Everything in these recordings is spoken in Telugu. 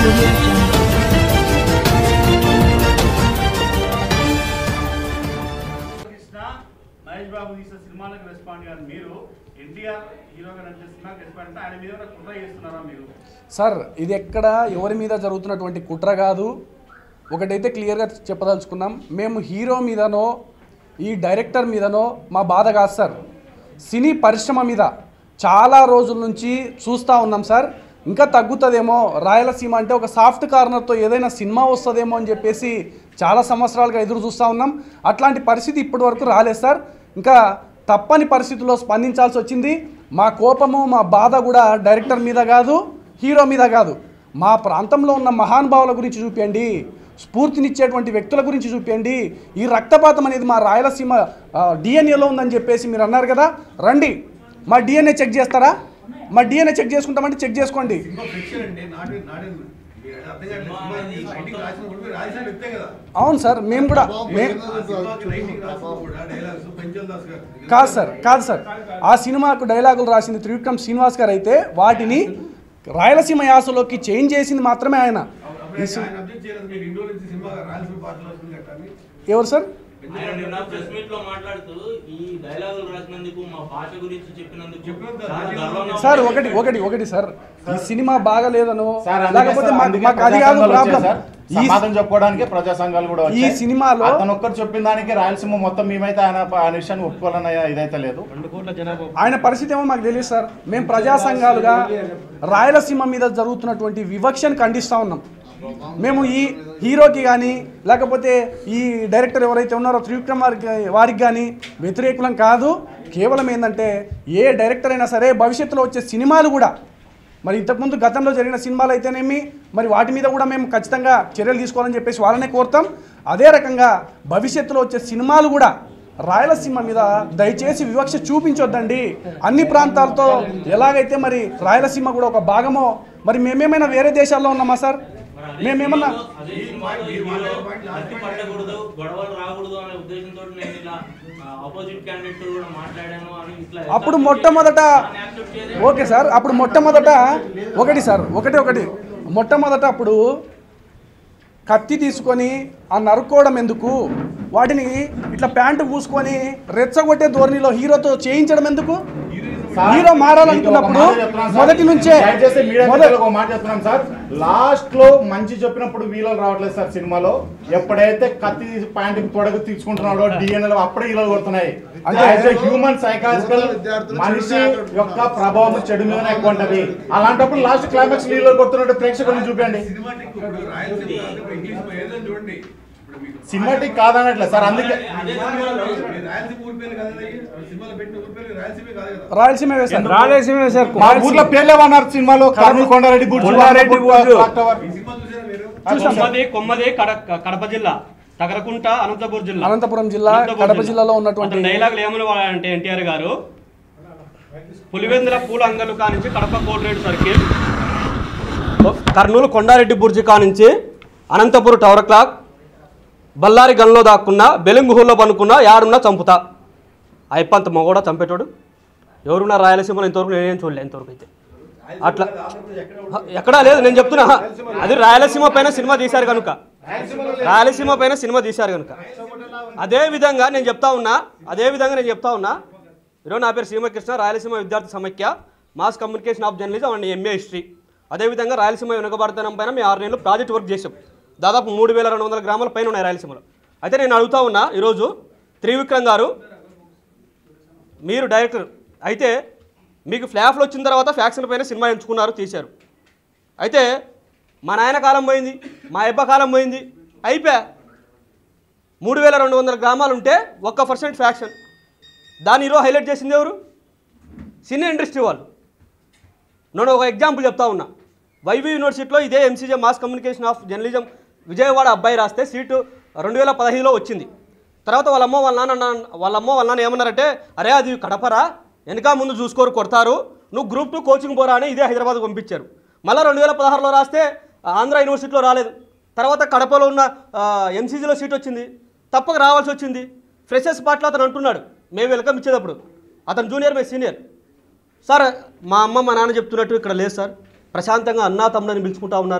audio jungle. కృష్ణ మహేష్ బాబు తీసిన సినిమాలకు రెస్పాండ్ కానీ మీరు ఎన్టీఆర్ హీరోగా నటించిన సినిమాకి రెస్పాండ్ అంటే ఆయన మీద ఏమైనా కుట్ర చేస్తున్నారా మీరు సార్ ఇది ఎక్కడ ఎవరి మీద జరుగుతున్నటువంటి కుట్ర కాదు ఒకటైతే క్లియర్గా చెప్పదలుచుకున్నాం మేము హీరో మీదనో ఈ డైరెక్టర్ మీదనో మా బాధ కాదు సార్ సినీ పరిశ్రమ మీద చాలా రోజుల నుంచి చూస్తూ ఉన్నాం సార్ ఇంకా తగ్గుతుందేమో రాయలసీమ అంటే ఒక సాఫ్ట్ కార్నర్తో ఏదైనా సినిమా వస్తుందేమో అని చెప్పేసి చాలా సంవత్సరాలుగా ఎదురు చూస్తూ ఉన్నాం అట్లాంటి పరిస్థితి ఇప్పటి వరకు రాలేదు సార్ ఇంకా తప్పని పరిస్థితుల్లో స్పందించాల్సి వచ్చింది మా కోపము మా బాధ కూడా డైరెక్టర్ మీద కాదు హీరో మీద కాదు మా ప్రాంతంలో ఉన్న మహానుభావుల గురించి చూపించండి స్ఫూర్తినిచ్చేటువంటి వ్యక్తుల గురించి చూపించండి ఈ రక్తపాతం అనేది మా రాయలసీమ డిఎన్ఏలో ఉందని చెప్పేసి మీరు అన్నారు కదా రండి మా డిఎన్ఏ చెక్ చేస్తారా మా డిఎన్ఏ చెక్ చేసుకుంటామంటే చెక్ చేసుకోండి సినిమా ఫిక్షన్ అండి నాట్ నాట్ మీరు అర్థం కావట్లేదు సినిమా ఈ రైటింగ్ రాసిన కూడా మీరు రాసిన వ్యక్తే కదా అవును సార్ మేము కూడా మే ఆ సినిమాకి రైటింగ్ రాసిన కూడా డైలాగ్స్ పెంచల్ దాస్ గారు కాదు సార్ కాదు సార్ ఆ సినిమాకు డైలాగులు రాసింది త్రివిక్రమ్ శ్రీనివాస్ గారు అయితే వాటిని రాయలసీమ యాసలోకి చేంజ్ చేసింది మాత్రమే ఆయన అప్పుడే ఆయన అబ్జెక్ట్ చేయలేదు మీరు ఇండోర్ నుంచి సినిమా రాయలసీమ పాటలు వస్తుంది కదా అని ఎవరు సార్ ఆయన నిన్న ప్రెస్ మీట్ లో మాట్లాడుతూ ఈ డైలాగులు రాసినందుకు మా భాష గురించి చెప్పినందుకు చెప్పినందుకు చాలా గర్వంగా సార్ ఉంది. ఒకటి ఒకటి ఒకటి సార్ ఈ సినిమా బాగాలేదనో సార్ అందుకే లేకపోతే సార్, మాకు అందుకే మాకు అది ప్రజా కాదు సంఘాలు ప్రాబ్లం వచ్చాయి సార్. ఈ సమాధానం చెప్పుకోవడానికి ప్రజా సంఘాలు కూడా ఈ వచ్చాయి. సినిమాలో- అతను ఒక్కరు చెప్పిన దానికి రాయలసీమ మొత్తం మేమైతే ఆయన ఆయన విషయాన్ని ఒప్పుకోవాలన్న ఇదైతే లేదు ఆయన పరిస్థితి ఏమో మాకు తెలియదు సార్ మేము ప్రజా సంఘాలుగా రాయలసీమ మీద జరుగుతున్నటువంటి వివక్షను ఖండిస్తూ ఉన్నాం మేము ఈ హీరోకి కానీ లేకపోతే ఈ డైరెక్టర్ ఎవరైతే ఉన్నారో త్రివిక్రమ్ వారికి వారికి కానీ వ్యతిరేకులం కాదు కేవలం ఏంటంటే ఏ డైరెక్టర్ అయినా సరే భవిష్యత్తులో వచ్చే సినిమాలు కూడా మరి ఇంతకుముందు గతంలో జరిగిన సినిమాలు అయితేనేమి మరి వాటి మీద కూడా మేము ఖచ్చితంగా చర్యలు తీసుకోవాలని చెప్పేసి వాళ్ళనే కోరుతాం అదే రకంగా భవిష్యత్తులో వచ్చే సినిమాలు కూడా రాయలసీమ మీద దయచేసి వివక్ష చూపించొద్దండి అన్ని ప్రాంతాలతో ఎలాగైతే మరి రాయలసీమ కూడా ఒక భాగమో మరి మేమేమైనా వేరే దేశాల్లో ఉన్నామా సార్ మేమేమన్నా అదే సినిమాలో ఈ హీరో కత్తి పట్టకూడదు గొడవలు రాకూడదు అనే ఉద్దేశంతో నేను ఇలా ఆపోజిట్ క్యాండిడేట్ కూడా మాట్లాడాను అని ఇట్లా అప్పుడు మొట్టమొదట దాన్ని accept చేయలేదు. ఓకే సార్ అప్పుడు మొట్టమొదట ఒకటి సార్ ఒకటి ఒకటి మొట్టమొదట అప్పుడు కత్తి తీసుకొని ఆ నరుక్కోవడం ఎందుకు వాటిని ఇట్లా ప్యాంటు పూసుకొని రెచ్చగొట్టే ధోరణిలో హీరోతో చేయించడం ఎందుకు సార్, హీరో మారాలనుకున్నప్పుడు మీకు ఒక మాట చెప్తున్నాను సార్. మొదటి నుంచే దయచేసి మీడియా మొదటి మిత్రులకు ఒక మాట చెప్తున్నాం సార్ లాస్ట్ లో మంచి చెప్పినప్పుడు వీళ్ళు రావట్లేదు సార్ సినిమాలో ఎప్పుడైతే కత్తి ప్యాంట్ తొడగు తీసుకుంటున్నాడో డిఎన్ఎల్ అప్పుడే వీళ్ళు కొడుతున్నాయి అంటే హ్యూమన్ సైకాలజికల్ మనిషి యొక్క ప్రభావం చెడు మీద ఎక్కువ ఉంటది అలాంటప్పుడు లాస్ట్ క్లైమాక్స్ వీళ్ళు కొడుతున్నట్టు ప్రేక్షకులను చూపించండి సినిమాటిక్ ఇప్పుడు రాయలసీమ ఇప్పుడు ఇంగ్లీష్ ఏదైనా చూడండి ఇప్పుడు మీకు సినిమాటిక్ కాదనట్లేదు సార్ అందుకే అదే సినిమాలో మీరు రాయలసీమ ఊరి పేరు కదండి సినిమాలో పెట్టిన ఊరి పేరు రాయలసీమే కాదు కదా రాయలసీమ వేశారు రాయలసీమ వేశారు మా ఊర్లో పేర్లు ఏమన్నారు సినిమాలో కర్నూలు కొండారెడ్డి బుర్జు, కొండారెడ్డి బుర్జు. Clock tower. ఈ సినిమా చూసారా మీరు చూసాం సార్. కొమ్మది కొమ్మది కడ- కడప జిల్లా తగరకుంట అనంతపురం జిల్లా అనంతపురం జిల్లా అనంతపురం కడప జిల్లా. జిల్లాలో ఉన్నటువంటి అతని డైలాగులు ఏమని వాడారంటే ఎన్టీఆర్ గారు పులివెందుల పూల అంగలు కానించి కడప కోటరేడు సర్కిల్ కర్నూలు కొండారెడ్డి బుర్జి కానించి అనంతపురం టవర్ క్లాక్ బల్లారి గన్లో దాక్కున్నా బెలుంగుహుల్లో పనుకున్నా యాడున్నా చంపుతా అయిపోంత మగోడా చంపేటోడు ఎవరున్నా రాయలసీమలో ఇంతవరకు నేనేం చూడలే ఇంతవరకు అయితే అట్లా హ, ఎక్కడా లేదు నేను చెప్తున్నా హ, అది రాయలసీమ పైన సినిమా తీశారు కనుక రాయలసీమ పైన సినిమా తీశారు కనుక అదే విధంగా నేను చెప్తా ఉన్నా అదే విధంగా నేను చెప్తా ఉన్నా ఈరోజు నా పేరు శ్రీమకృష్ణ రాయలసీమ విద్యార్థి సమైక్య mass communication of journalism and MA history అదేవిధంగా రాయలసీమ వెనుకబడతనం పైన మేము ఆరు నెలలు ప్రాజెక్ట్ వర్క్ చేసాం దాదాపు మూడు వేల రెండు వందల గ్రామాల పైన ఉన్నాయి రాయలసీమలో అయితే నేను అడుగుతా ఉన్నా ఈరోజు త్రివిక్రమ్ గారు మీరు డైరెక్టర్ అయితే మీకు ఫ్లాఫ్లు వచ్చిన తర్వాత ఫ్యాక్షన్ పైన సినిమా ఎంచుకున్నారు తీశారు అయితే మా నాయన కాలం పోయింది మా అబ్బ కాలం పోయింది అయిపోయా మూడు వేల రెండు వందల గ్రామాలు ఉంటే ఒక్క పర్సెంట్ ఫ్యాక్షన్ దాని ఈరోజు హైలైట్ చేసింది ఎవరు సినీ ఇండస్ట్రీ వాళ్ళు నేను ఒక ఎగ్జాంపుల్ చెప్తా ఉన్నా వైవి యూనివర్సిటీలో ఇదే MCJ mass communication of journalism Vijayawada అబ్బాయి రాస్తే సీటు రెండు వేల పదహైదులో వచ్చింది తర్వాత వాళ్ళ అమ్మ వాళ్ళ నాన్న అన్న- వాళ్ళ అమ్మ వాళ్ళ నాన్న ఏమన్నారంటే అరే అది కడపరా వెనక ముందు చూసుకోరు కొడతారు నువ్వు గ్రూప్ టూ కోచింగ్ పోరా అని ఇదే హైదరాబాద్ పంపించారు మళ్ళీ రెండు వేల పదహారులో రాస్తే ఆంధ్ర యూనివర్సిటీలో రాలేదు తర్వాత కడపలో ఉన్న ఎంసీజీలో సీట్ వచ్చింది తప్పక రావాల్సి వచ్చింది ఫ్రెషర్స్ పార్టీలో అతను అంటున్నాడు మేము వెల్కమ్ ఇచ్చేటప్పుడు అతను జూనియర్ మేము సీనియర్ సార్ మా అమ్మ మా నాన్న చెప్తున్నట్టు ఇక్కడ లేదు సార్ ప్రశాంతంగా అన్నా తమ్ముడని పిలుచుకుంటా ఉన్నారు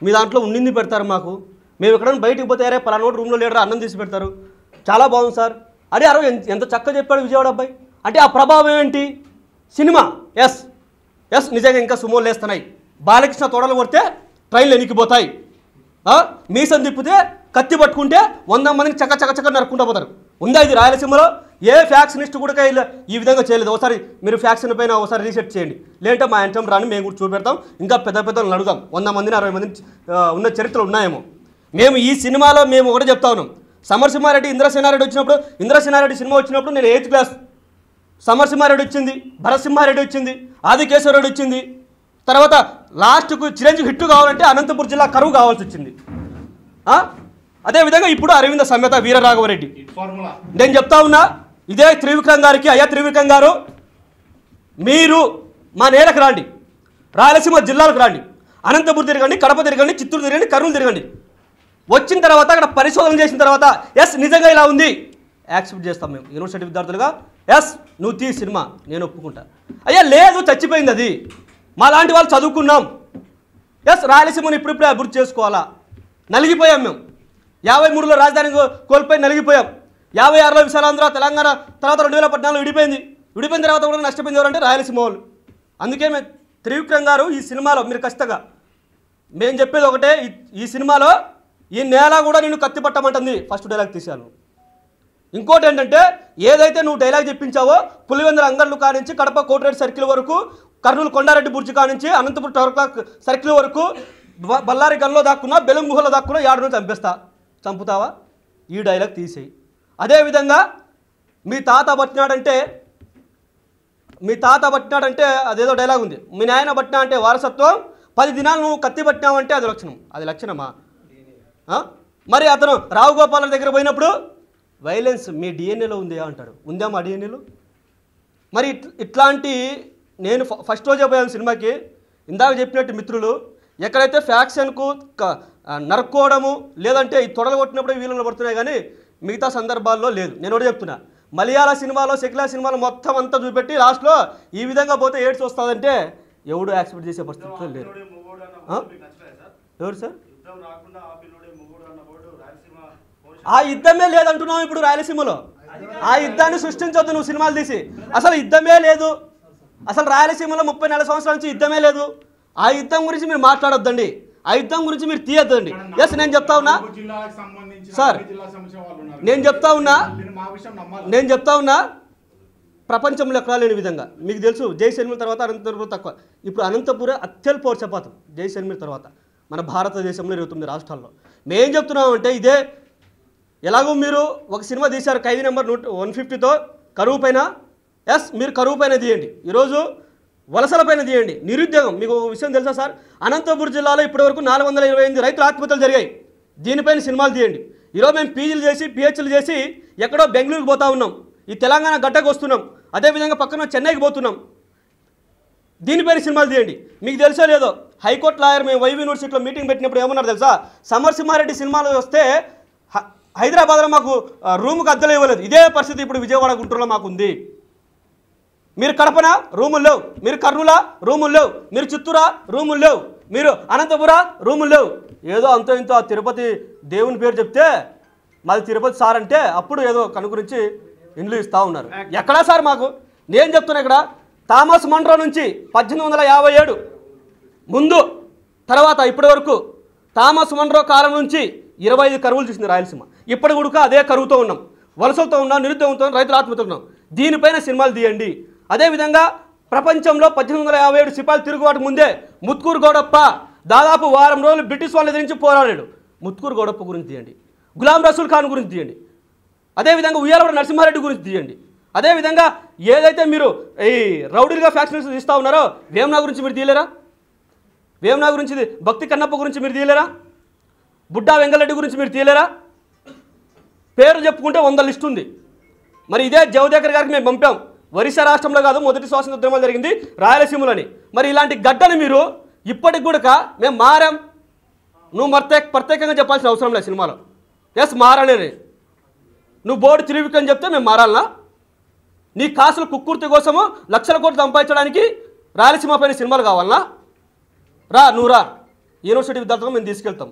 మీ దాంట్లో ఉండింది పెడతారు మాకు మేము ఎక్కడైనా బయటికి పోతే అరే పలానా నోటి రూమ్లో లేడరా అన్నం తీసి పెడతారు చాలా బాగుంది సార్ అరే అరవై ఎంత- ఎంత చక్కగా చెప్పాడు విజయవాడ అబ్బాయి అంటే ఆ ప్రభావం ఏంటి సినిమా ఎస్ ఎస్ నిజంగా ఇంకా సుమోలు లేస్తున్నాయి బాలకృష్ణ తోడలు కొడితే ట్రైన్లు ఎనికిపోతాయి ఆ? మీసం తిప్పితే కత్తి పట్టుకుంటే వంద మందిని చక్క చక్క చక్క నరుక్కుంటూ పోతారు ఉందా ఇది రాయలసీమలో ఏ ఫ్యాక్షనిస్ట్ కూడా ఇలా ఈ విధంగా చేయలేదు ఒకసారి మీరు ఫ్యాక్షన్ పైన ఒకసారి రీసెర్చ్ చేయండి లేదంటే మా ఎంటం రాని మేము కూడా చూపెడతాం ఇంకా పెద్ద పెద్ద వాళ్ళని అడుగుదాం వంద మందిని అరవై మందిని ఆ, ఉన్న చరిత్రలు ఉన్నాయేమో మేము ఈ సినిమాలో మేము ఒకటే చెప్తా ఉన్నాం సమరసింహారెడ్డి ఇంద్రసేనారెడ్డి వచ్చినప్పుడు ఇంద్రసేనారెడ్డి సినిమా వచ్చినప్పుడు నేను ఎయిత్ క్లాస్ సమరసింహారెడ్డి వచ్చింది భరసింహారెడ్డి వచ్చింది ఆదికేశ్వరరెడ్డి వచ్చింది తర్వాత లాస్ట్కు చిరంజీవి హిట్ కావాలంటే అనంతపురం జిల్లా కరువు కావాల్సి వచ్చింది ఆ? అదేవిధంగా ఇప్పుడు అరవింద సమేత వీరరాఘవరెడ్డి ఫార్ములా నేను చెప్తా ఉన్నా ఇదే త్రివిక్రమ్ గారికి అయ్యా త్రివిక్రమ్ గారు మీరు మా నేలకు రాండి రాయలసీమ జిల్లాలకు రాండి అనంతపురం తిరగండి కడప తిరగండి చిత్తూరు తిరగండి కర్నూలు తిరగండి వచ్చిన తర్వాత అక్కడ పరిశోధన చేసిన తర్వాత ఎస్ నిజంగా ఇలా ఉంది యాక్సెప్ట్ చేస్తాం మేము యూనివర్సిటీ విద్యార్థులుగా ఎస్ నువ్వు తీ సినిమా నేను ఒప్పుకుంటా అయ్యా లేదు చచ్చిపోయింది అది మా లాంటి వాళ్ళు చదువుకున్నాం ఎస్ రాయలసీమను ఇప్పుడిప్పుడే అభివృద్ధి చేసుకోవాలా నలిగిపోయాం మేము యాభై మూడులో రాజధాని కో- కోల్పోయి నలిగిపోయాం యాభై ఆరులో విశాలాంధ్ర తెలంగాణ తర్వాత రెండు వేల పద్నాలుగు విడిపోయింది విడిపోయిన తర్వాత కూడా నష్టపోయింది ఎవరంటే రాయలసీమ వాళ్ళు అందుకే మేము త్రివిక్రమ్ గారు ఈ సినిమాలో మీరు ఖచ్చితంగా మేము చెప్పేది ఒకటే ఈ- ఈ సినిమాలో ఈ నేల కూడా నేను కత్తి పట్టమంటుంది ఫస్ట్ డైలాగ్ తీశాను ఇంకోటి ఏంటంటే ఏదైతే నువ్వు డైలాగ్ చెప్పించావో పులివెందుల అంగళ్ళు కానించి కడప కోటిరెడ్డి సర్కిల్ వరకు కర్నూలు కొండారెడ్డి బుర్జి కానించి అనంతపురం టవర్ క్లాక్ సర్కిల్ వరకు బ- బళ్ళారి గల్లో దాక్కున్నా బెలుం గుహలో దాక్కున్నా ఏడును చంపేస్తా చంపుతావా ఈ డైలాగ్ తీసేయి అదేవిధంగా మీ తాత పట్టినాడంటే మీ తాత పట్టినాడంటే అదేదో డైలాగ్ ఉంది మీ నాయన పట్టినా అంటే వారసత్వం పది దినాలు నువ్వు కత్తి పట్టినావంటే అది లక్షణం అది లక్షణమా ఆ? మరి అతను రావు గోపాల దగ్గర పోయినప్పుడు వైలెన్స్ మీ డిఎన్ఏలో ఉంది అంటాడు ఉందా మా డిఎన్ఏలో మరి ఇట్ ఇట్లాంటి నేను ఫ- ఫస్ట్ రోజే పోయాను సినిమాకి ఇందాక చెప్పినట్టు మిత్రులు ఎక్కడైతే ఫ్యాక్షన్కు క- ఆ, నరుక్కోవడము లేదంటే ఈ తొడలు కొట్టినప్పుడు వీళ్ళని పడుతున్నాయి కానీ మిగతా సందర్భాల్లో లేదు నేను ఒకటి చెప్తున్నా మలయాళ సినిమాలో సెక్యులర్ సినిమాలో మొత్తం అంతా చూపెట్టి లాస్ట్లో ఈ విధంగా పోతే ఏడ్స్ వస్తుందంటే ఎవడు యాక్సెప్ట్ చేసే పరిస్థితిలో లేరు పిల్లోడే మొగోడు అన్న ఆ? వర్డ్ మీకు నచ్చలేదా సార్ ఎవరు సార్ యుద్ధం రాకుండా ఆ పిల్లోడే మొగోడు అన్న వర్డ్ రాయలసీమ పౌరుష ఆ యుద్ధమే లేదంటున్నావు ఇప్పుడు రాయలసీమలో ఆ యుద్ధాన్ని సృష్టించొద్దు నువ్వు సినిమాలు తీసి అసలు యుద్ధమే లేదు అసలు రాయలసీమలో ముప్పై నెల సంవత్సరాల నుంచి యుద్ధమే లేదు ఆ యుద్ధం గురించి మీరు మాట్లాడొద్దండి ఆ యుద్ధం గురించి మీరు తీయొద్దండి ఎస్ నేను చెప్తా ఉన్నా నాలుగు జిల్లాలకు సంబంధించి సార్, అన్ని జిల్లాలకు సంబంధించిన వాళ్ళు ఉన్నారు. నేను చెప్తా ఉన్నా మీరు మా విషయం నమ్మాలి నేను చెప్తా ఉన్నా ప్రపంచంలో ఎక్కడా లేని విధంగా మీకు తెలుసు జై శర్మిల తర్వాత అనంతపురం తక్కువ ఇప్పుడు అనంతపురం అత్యల్ప వర్షపాతం జై శర్మిల తర్వాత మన భారతదేశంలో ఇరవై తొమ్మిది రాష్ట్రాల్లో మేం చెప్తున్నామంటే ఇదే ఎలాగో మీరు ఒక సినిమా తీశారు ఖైదీ నెంబర్ నూట వన్ ఫిఫ్టీతో కరువు పైన ఎస్ మీరు కరువు పైన తీయండి ఈరోజు వలసల పైన తీయండి నిరుద్యోగం మీకు ఒక విషయం తెలుసా సార్ అనంతపురం జిల్లాలో ఇప్పటివరకు నాలుగు వందల ఇరవై ఎనిమిది రైతుల ఆత్మహత్యలు జరిగాయి దీనిపైన సినిమాలు తీయండి ఈరోజు మేము పీజీలు చేసి పిహెచ్లు చేసి ఎక్కడో బెంగళూరుకి పోతా ఉన్నాం ఈ తెలంగాణ గడ్డకు వస్తున్నాం అదేవిధంగా పక్కన చెన్నైకి పోతున్నాం దీనిపైన సినిమాలు తీయండి మీకు తెలుసో లేదో హైకోర్టు లాయర్ మేము వైవి యూనివర్సిటీలో మీటింగ్ పెట్టినప్పుడు ఏమన్నారు తెలుసా సమరసింహారెడ్డి సినిమాలు వస్తే హ- హైదరాబాద్లో మాకు ఆ, రూముకు అద్దెలు ఇవ్వలేదు ఇదే పరిస్థితి ఇప్పుడు విజయవాడ గుంటూరులో మాకు ఉంది మీరు కడపన రూములు లేవు మీరు కర్నూల రూములు లేవు మీరు చిత్తూరా రూములు లేవు మీరు అనంతపుర రూములు లేవు ఏదో అంతో ఇంతో ఆ తిరుపతి దేవుని పేరు చెప్తే మాది తిరుపతి సార్ అంటే అప్పుడు ఏదో కనుగురించి ఇండ్లు ఇస్తూ ఉన్నారు ఎక్కడా సార్ మాకు నేను చెప్తున్నా ఇక్కడ థామస్ మండ్రో నుంచి పద్దెనిమిది వందల యాభై ఏడు ముందు తర్వాత ఇప్పటి వరకు థామస్ మండ్రో కాలం నుంచి ఇరవై ఐదు కరువులు చూసింది రాయలసీమ ఇప్పటి కూడా అదే కరువుతో ఉన్నాం వలసలతో ఉన్నాం నిరుద్యోగంతో ఉన్నాం, రైతుల ఆత్మహత్యతో ఉన్నాం దీనిపైన సినిమాలు తీయండి అదేవిధంగా ప్రపంచంలో పద్దెనిమిది వందల యాభై ఏడు సిపాయిలు తిరుగుబాటు ముందే ముత్కూరు గౌడప్ప దాదాపు వారం రోజులు బ్రిటిష్ వాళ్ళ ఎదిరించి పోరాడాడు ముత్కూరు గౌడప్ప గురించి తీయండి గులాం రసూల్ ఖాన్ గురించి తీయండి అదేవిధంగా ఉయ్యాలవాడ నరసింహారెడ్డి గురించి తీయండి అదేవిధంగా ఏదైతే మీరు ఈ రౌడీలుగా ఫ్యాక్షన్స్ తీస్తూ ఉన్నారో వేమనా గురించి మీరు తీయలేరా వేమనా గురించి ఇది- భక్తి కన్నప్ప గురించి మీరు తీయలేరా బుడ్డా వెంగళరెడ్డి గురించి మీరు తీయలేరా పేరు చెప్పుకుంటే వంద లిస్ట్ ఉంది మరి ఇదే జవదేకర్ గారికి మేము పంపాం ఒరిస్సా రాష్ట్రంలో కాదు మొదటి స్వాతంత్ర ఉద్యమాలు జరిగింది రాయలసీమలోని మరి ఇలాంటి గడ్డని మీరు ఇప్పటికి కూడా మేము మారాం నువ్వు ప్రత్యేక ప్రత్యేకంగా చెప్పాల్సిన అవసరం లేదు సినిమాలో ఎస్ మారనేది నువ్వు బోర్డు త్రివిక్రమ్ చెప్తే మేము మారాలనా నీ కాసులు కుక్కుర్తి కోసము లక్షల కోట్లు సంపాదించడానికి రాయలసీమ పైన సినిమాలు కావాలనా రా నువ్వు రా యూనివర్సిటీ విద్యార్థులకు మేము తీసుకెళ్తాం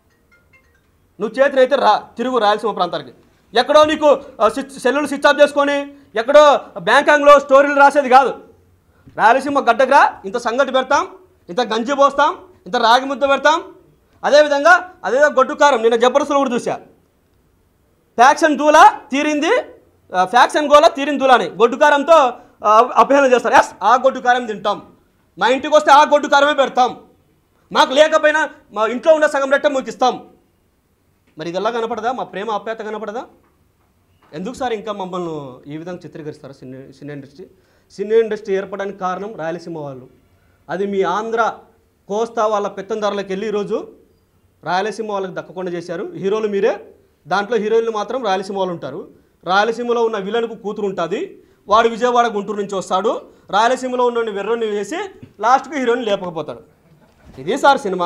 నువ్వు చేతినైతే రా తిరుగు రాయలసీమ ప్రాంతానికి ఎక్కడో నీకు ఆ, స్విచ్ సెల్లులు స్విచ్ ఆఫ్ చేసుకొని ఎక్కడో బ్యాంకాంగ్లో స్టోరీలు రాసేది కాదు రాయలసీమ గడ్డకురా ఇంత సంగటి పెడతాం ఇంత గంజి పోస్తాం ఇంత రాగి ముద్ద పెడతాం అదేవిధంగా అదే గొడ్డుకారం నిన్న జబర్దస్తులు కూడా చూసా ఫ్యాక్షన్ దూల తీరింది ఆ, ఫ్యాక్షన్ గోల తీరిన దూల అని గొడ్డుకారంతో ఆ, అపహరణ చేస్తారు ఎస్ ఆ గొడ్డుకారం తింటాం మా ఇంటికి వస్తే ఆ గొడ్డుకారమే పెడతాం మాకు లేకపోయినా మా ఇంట్లో ఉన్న సగం రెట్ట మీకు ఇస్తాం మరి ఇదల్లా కనపడదా మా ప్రేమ ఆప్యాయత కనపడదా ఎందుకు సార్ ఇంకా మమ్మల్ని ఈ విధంగా చిత్రీకరిస్తారు సినీ సినీ ఇండస్ట్రీ సినీ ఇండస్ట్రీ ఏర్పడడానికి కారణం రాయలసీమ వాళ్ళు అది మీ ఆంధ్ర కోస్తా వాళ్ళ పెత్తందారులకు వెళ్ళి ఈరోజు రాయలసీమ వాళ్ళకి దక్కకుండా చేశారు హీరోలు మీరే దాంట్లో హీరోయిన్లు మాత్రం రాయలసీమ వాళ్ళు ఉంటారు రాయలసీమలో ఉన్న విలన్కు కూతురు ఉంటుంది వాడు విజయవాడ గుంటూరు నుంచి వస్తాడు రాయలసీమలో ఉన్న వెర్రని వేసి లాస్ట్కి హీరోయిన్ లేపకపోతాడు ఇది సార్ సినిమా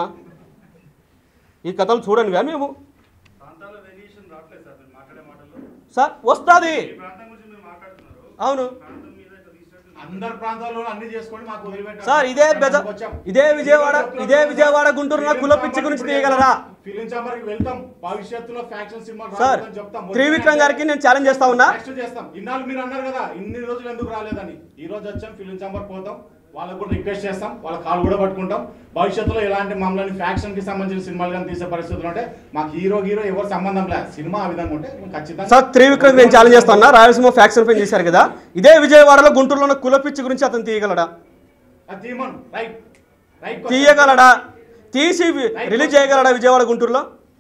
ఈ కథలు చూడండిగా మేము ప్రాంతాల వేరియేషన్ రావట్లేదు సార్ మీరు మాట్లాడే మాటలు సార్ వస్తుంది ఈ ప్రాంతం గురించి మీరు మాట్లాడుతున్నారు అవును ప్రాంతం మీద ఇట్లా తీసుకెళ్తున్నారు అందరు ప్రాంతాల్లో అన్ని చేసుకొని మాకు వదిలిపెట్టారు సార్ ఇదే బెజ ఇదే విజయవాడ ఇదే విజయవాడ గుంటూరులో కుల పిచ్చి గురించి తీయగలరా ఫిలిం ఛాంబర్ కి వెళ్తాం భవిష్యత్తులో ఫ్యాక్షన్ సినిమా సార్ చెప్తాం త్రివిక్రమ్ గారికి నేను ఛాలెంజ్ చేస్తా ఉన్నా నెక్స్ట్ చేస్తాం ఇన్నాళ్ళు మీరు అన్నారు కదా ఇన్ని రోజులు ఎందుకు రాలేదని ఈ రోజు వచ్చాం ఫిలిం ఛాంబర్ పోతాం వాళ్ళకు కూడా రిక్వెస్ట్ చేస్తాం వాళ్ళ కాల్ కూడా పట్టుకుంటాం భవిష్యత్తులో ఇలాంటి మమ్మల్ని ఫ్యాక్షన్ కి సంబంధించిన సినిమాలు కానీ తీసే పరిస్థితులు ఉంటే మాకు హీరో హీరో ఎవరు సంబంధం లేదు సినిమా ఆ విధంగా ఉంటే మేము ఖచ్చితంగా సార్ త్రివిక్రమ్ నేను ఛాలెంజ్ చేస్తా ఉన్నా రాయలసీమ ఫ్యాక్షన్ పైన చేశారు కదా ఇదే విజయవాడలో గుంటూరులో ఉన్న కుల పిచ్చి గురించి అతను తీయగలడా అది తీయమను రైట్ రైట్ తీయగలడా తీసి వి- రిలీజ్ చేయగలడా విజయవాడ గుంటూరులో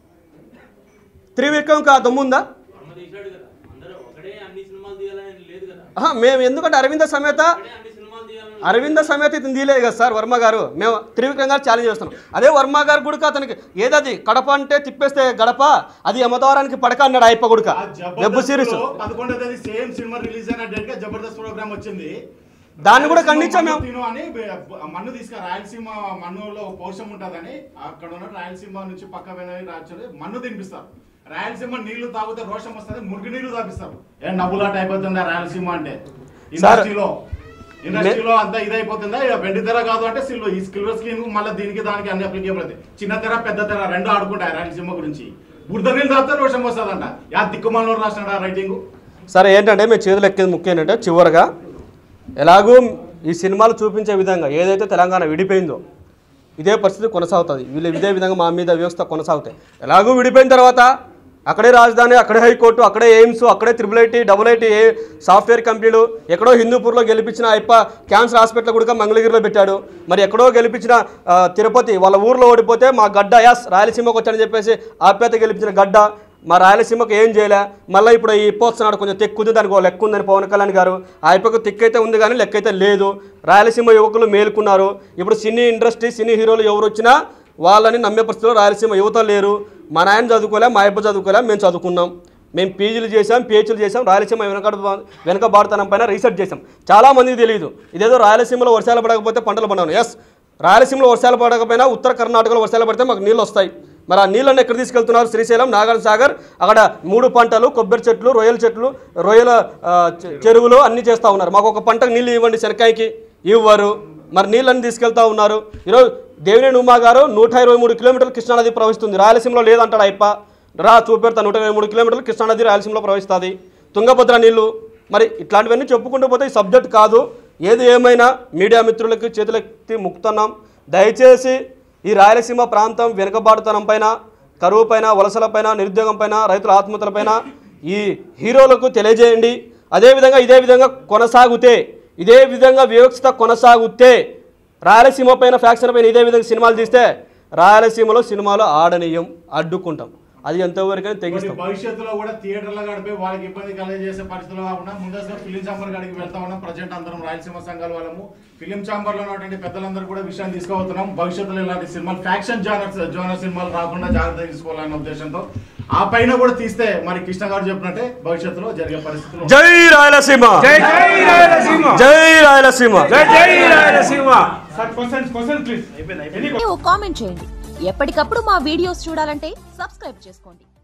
త్రివిక్రమ్కి ఆ దమ్ముందా వర్మ తీశాడు కదా అందరూ ఒకటే అన్ని సినిమాలు తీయాలని లేదు కదా ఆహా, మేము ఎందుకంటే అరవింద సమేత ఒకటే అన్ని సినిమాలు తీయాలని అరవింద సమేత ఇతను తీయలేదు కదా సార్ వర్మ గారు మేము త్రివిక్రమ్ గారు ఛాలెంజ్ చేస్తున్నాం అదే వర్మ గారు గుడిక అతనికి ఏదది కడప అంటే తిప్పేస్తే గడప అది యమద్వారానికి పడక అన్నాడు అయ్యప్ప గుడిక వెబ్ సిరీస్ పదకొండో తేదీ సేమ్ సినిమా రిలీజ్ అయిన డేట్ గా జబర్దస్త్ ప్రోగ్రామ్ వచ్చింది దాన్ని కూడా ఖండించాం మేము. తిను అని బె- మన్ను తీసుకురా రాయలసీమ మన్నులో పౌషం ఉంటుందని అక్కడ ఉన్న రాయలసీమ నుంచి పక్క వెనక రాజ్యాలు మన్ను తినిపిస్తారు రాయలసీమ నీళ్లు తాగితే రోషం వస్తుంది మురికి నీళ్లు తాపిస్తారు ఏ నవ్వులాట అయిపోతుంది రాయలసీమ అంటే ఇండస్ట్రీలో ఇండస్ట్రీలో అంతా ఇదైపోతుందా ఇక వెండి తెర కాదు అంటే సిల్వర్ ఈ సిల్వర్ స్క్రీన్ మళ్ళీ దీనికి దానికి అన్ని అప్లికేబుల్ అవుతాయి చిన్న తెర పెద్ద తెర రెండు ఆడుకుంటాయి రాయలసీమ గురించి బురద నీళ్ళు తాగితే రోషం వస్తుందంట యా దిక్కుమాలలో రాసినాడు రైటింగ్ సరే ఏంటంటే మేము చేతులు ఎక్కేది ముఖ్యం ఏంటంటే చివరగా ఎలాగూ ఈ సినిమాలు చూపించే విధంగా ఏదైతే తెలంగాణ విడిపోయిందో ఇదే పరిస్థితి కొనసాగుతుంది వీళ్ళు ఇదే విధంగా మా మీద వ్యవస్థ కొనసాగుతాయి ఎలాగూ విడిపోయిన తర్వాత అక్కడే రాజధాని అక్కడే హైకోర్టు అక్కడే ఎయిమ్స్ అక్కడే త్రిబుల్ ఐటీ డబుల్ ఐటీ ఏ సాఫ్ట్వేర్ కంపెనీలు ఎక్కడో హిందూపూర్లో గెలిపించిన అయ్యప్ప క్యాన్సర్ హాస్పిటల్ కూడా మంగళగిరిలో పెట్టాడు మరి ఎక్కడో గెలిపించిన ఆ, తిరుపతి వాళ్ళ ఊర్లో ఓడిపోతే మా గడ్డ యాస్ రాయలసీమకు వచ్చాడని చెప్పేసి ఆప్యాత గెలిపించిన గడ్డ మా రాయలసీమకు ఏం చేయలే మళ్ళీ ఇప్పుడు ఈ పోస్తున్నాడు కొంచెం తెక్కుంది దానికి ఒక లెక్క ఉందని పవన్ కళ్యాణ్ గారు ఆ ఇప్పకు తెక్కైతే ఉంది కానీ లెక్క అయితే లేదు రాయలసీమ యువకులు మేలుకున్నారు ఇప్పుడు సినీ ఇండస్ట్రీ సినీ హీరోలు ఎవరు వచ్చినా వాళ్ళని నమ్మే పరిస్థితిలో రాయలసీమ యువత లేరు మా నాయన చదువుకోలే మా అబ్బ చదువుకోలే మేము చదువుకున్నాం మేము పీజీలు చేసాం పిహెచ్లు చేసాం రాయలసీమ వెనక వెనకబాటుతనం పైన రీసెర్చ్ చేసాం చాలామందికి తెలియదు ఇదేదో రాయలసీమలో వర్షాలు పడకపోతే పంటలు పండను ఎస్ రాయలసీమలో వర్షాలు పడకపోయినా ఉత్తర కర్ణాటకలో వర్షాలు పడితే మాకు నీళ్ళు వస్తాయి మరి ఆ నీళ్ళని ఎక్కడ తీసుకెళ్తున్నారు శ్రీశైలం నాగార్జున సాగర్ అక్కడ మూడు పంటలు కొబ్బరి చెట్లు రొయ్యల చెట్లు రొయ్యల ఆ, చె- చెరువులు అన్నీ చేస్తూ ఉన్నారు మాకు ఒక పంటకు నీళ్ళు ఇవ్వండి శనక్కాయకి ఇవ్వరు మరి నీళ్ళని తీసుకెళ్తా ఉన్నారు ఈరోజు దేవినేని ఉమా గారు నూట ఇరవై మూడు కిలోమీటర్లు కృష్ణానది ప్రవహిస్తుంది రాయలసీమలో లేదంటాడు అయ్యప్ప రా చూపెడతా నూట ఇరవై మూడు కిలోమీటర్లు కృష్ణానది రాయలసీమలో ప్రవహిస్తుంది తుంగభద్ర నీళ్లు మరి ఇట్లాంటివన్నీ చెప్పుకుంటూ పోతే ఈ సబ్జెక్ట్ కాదు ఏది ఏమైనా మీడియా మిత్రులకి చేతులెత్తి ముక్తున్నాం దయచేసి ఈ రాయలసీమ ప్రాంతం వెనుకబాటుతనం పైన కరువు పైన వలసల పైన నిరుద్యోగం పైన రైతుల ఆత్మహత్యల పైన ఈ హీరోలకు తెలియజేయండి అదేవిధంగా ఇదే విధంగా కొనసాగితే ఇదే విధంగా వివక్షత కొనసాగితే రాయలసీమ పైన ఫ్యాక్షన్ పైన ఇదే విధంగా సినిమాలు తీస్తే రాయలసీమలో సినిమాలు ఆడనీయం అడ్డుకుంటాం అది ఎంతవరకైనా తెగిస్తాం భవిష్యత్తులో కూడా థియేటర్లో గడిపి వాళ్ళకి ఇబ్బంది కలగజేసే పరిస్థితులు కాకుండా ముందస్తుగా ఫిలిం ఛాంబర్ కాడికి వెళ్తా ఉన్నాం ప్రజెంట్ అందరం రాయలసీమ సంఘాల వాళ్ళము ఫిలిం ఛాంబర్ లో ఉన్నటువంటి పెద్దలందరూ కూడా విషయాన్ని తీసుకుపోతున్నాం భవిష్యత్తులో ఇలాంటి సినిమాలు ఫ్యాక్షన్ జానర్ జోనర్ సినిమాలు రాకుండా జాగ్రత్త తీసుకోవాలనే ఉద్దేశంతో ఆ పైన కూడా తీస్తే మరి కృష్ణ గారు చెప్పినట్టే భవిష్యత్తులో జరిగే పరిస్థితులు జై రాయలసీమ జై జై రాయలసీమ జై రాయలసీమ జై జై రాయలసీమ కామెంట్ చేయండి ఎప్పటికప్పుడు మా వీడియోస్ చూడాలంటే సబ్స్క్రైబ్ చేసుకోండి